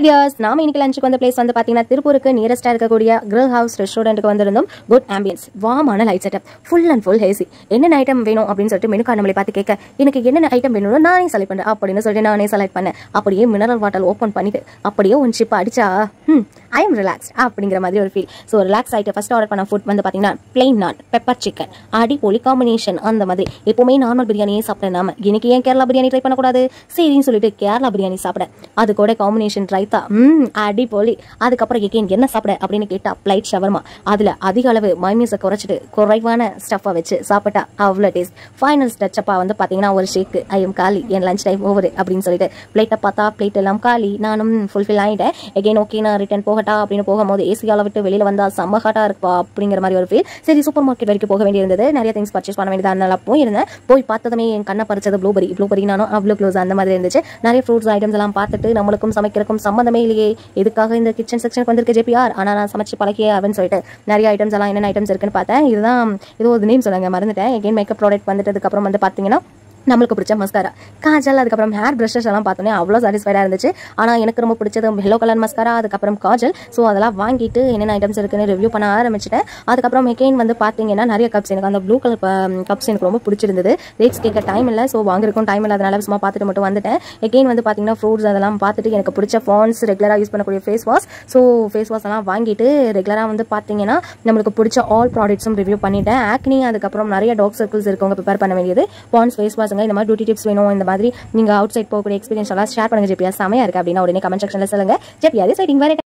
wears நாம இன்னைக்கு லஞ்சுக்கு வந்த பிளேஸ் வந்து பாத்தீங்கன்னா திருப்பூருக்கு நியரஸ்டா இருக்கக்கூடிய கிரில் ஹவுஸ் ரெஸ்டாரண்ட்டுக்கு வந்திருந்தோம் குட் ஆம்பியன்ஸ் வாமான light setup full and full ஹேசி என்னென்ன ஐட்டம் வேணும் அப்படின்னு சொல்லிட்டு மெனு கார்டு நம்மளை பார்த்து கேட்க எனக்கு என்னென்ன ஐட்டம் வேணும்னு நானே செலக்ட் பண்ணேன் அப்படின்னு சொல்லிட்டு நானே செலக்ட் பண்ணேன் அப்படியே மினரல் வாட்டர் ஓப்பன் பண்ணிட்டு அப்படியே ஒன் சிப் அடிச்சா ம் ஐ எம் ரிலாக்ஸ் அப்படிங்கிற மாதிரி ஒரு ஃபீல் ஸோ ரிலாக்ஸ் ஆகிட்டு ஃபர்ஸ்ட் ஆர்டர் பண்ண ஃபுட் வந்து பார்த்தீங்கன்னா பிளெயின் நான் பெப்பர் சிக்கன் அடி பொலி காம்பினேஷன் அந்த மாதிரி எப்பவுமே நார்மல் பிரியாணியே சாப்பிட்டேன் நாம இன்னைக்கு ஏன் கேரளா பிரியாணி ட்ரை பண்ணக்கூடாது சரின்னு சொல்லிட்டு கேரளா பிரியாணி சாப்பிட அது கூட காம்பினேஷன் ரைத்தா ம் அடி பொலி அதுக்கப்புறம் எகேன் என்ன சாப்பிட அப்படின்னு கேட்டா பிளைட் ஷவர்மா அதில் அதிக அளவு மைமியூஸை குறைச்சிட்டு குறைவான ஸ்டஃப்பை வச்சு சாப்பிட்டா அவ்வளோ டேஸ்ட் ஃபைனல் ஸ்டச்சப்பா வந்து பார்த்தீங்கன்னா ஒரு ஷேக்கு ஐ எம் காலி என் லஞ்ச் டைம் ஓவர் அப்படின்னு சொல்லிட்டு பிளேட்டை பார்த்தா பிளேட் எல்லாம் காலி நானும் ஃபுல்ஃபில் ஆகிட்டேன் எகெயின் ஓகே நான் ரிட்டர்ன் போகட்டா அப்படின்னு போகும்போது ஏசியால விட்டு வெளியில் வந்தால் செம்ம ஹாட்டாக இருப்பா அப்படிங்கிற மாதிரி ஒரு ஃபீல் சரி சூப்பர் மார்க்கெட் வரைக்கும் போக வேண்டியிருந்தது நிறைய திங்ஸ் பர்ச்சேஸ் பண்ண வேண்டியது அதனால போயிருந்தேன் போய் பார்த்ததுமே என் கண்ணை பறிச்சது ப்ளூபெரி ப்ளூபெரி நானும் அவ்வளோ க்ளோஸ் அந்த மாதிரி இருந்துச்சு நிறைய ஃப்ரூட்ஸ் ஐட்டம்ஸ் எல்லாம் பார்த்துட்டு நம்மளுக்கும் சமைக்கிறதுக்கும் சம்மந்தமே இல்லையே எதுக்காக இந்த கிச்சன் செக்ஷனுக்கு வந்திருக்கு ஜேபிஆர் ஆனால் நான் சமைச்சு பழகியே அப்படின்னு சொல்லிட்டு நிறைய ஐட்டம்ஸ் எல்லாம் என்னென்ன ஐட்டம்ஸ் இருக்குன்னு பார்த்தேன் இதுதான் இது ஒரு நேம் சொன்னாங்க மறந்துட்டேன் எகெயின் மேக்கப் ப்ராடக்ட் வந்துட்டதுக்கப்புறம் வந்து பார்த்தீங்கன்னா நம்மளுக்கு பிடிச்ச மஸ்காரா காஜல் அதுக்கப்புறம் ஹேர் ப்ரஷஸ் எல்லாம் பார்த்தோன்னே அவ்வளோ சாட்டிஸ்ஃபைடாக இருந்துச்சு ஆனால் எனக்கு ரொம்ப பிடிச்சது எல்லோ கலர் மஸ்காரா அதுக்கப்புறம் காஜல் ஸோ அதெல்லாம் வாங்கிட்டு என்னென்ன ஐட்டம்ஸ் இருக்குன்னு ரிவ்யூ பண்ண ஆரம்பிச்சிட்டேன் அதுக்கப்புறம் மெகெயின் வந்து பார்த்தீங்கன்னா நிறைய கப்ஸ் எனக்கு அந்த ப்ளூ கலர் கப்ஸ் எனக்கு ரொம்ப பிடிச்சிருந்தது ரேட்ஸ் கேட்க டைம் இல்லை ஸோ வாங்குறதுக்கும் டைம் இல்லை அதனால சும்மா பார்த்துட்டு மட்டும் வந்துட்டேன் எகெயின் வந்து பார்த்தீங்கன்னா ஃப்ரூட்ஸ் அதெல்லாம் பார்த்துட்டு எனக்கு பிடிச்ச ஃபான்ஸ் ரெகுலராக யூஸ் பண்ணக்கூடிய face wash so face wash எல்லாம் வாங்கிட்டு ரெகுலராக வந்து பார்த்தீங்கன்னா நம்மளுக்கு பிடிச்ச ஆல் ப்ராடக்ட்ஸும் ரிவ்யூ பண்ணிட்டேன் ஆக்னி அதுக்கப்புறம் நிறைய டாக் சர்க்கிள்ஸ் இருக்கவங்க ப்ரிப்பேர் பண்ண வேண்டியது பான்ஸ் ஃபேஸ் வாஷுங்க இந்த மாதிரி டியூட்டி டிப்ஸ் வேணும் இந்த மாதிரி நீங்கள் அவுட் சைட் போகக்கூடிய எக்ஸ்பீரியன்ஸ் எல்லாம் ஷேர் பண்ணுங்க ஜெப்பியா செமையா இருக்கு அப்படின்னா உடனே கமெண்ட் செக்ஷனில் சொல்லுங்க ஜெப்பியா சைட்டிங் வேறு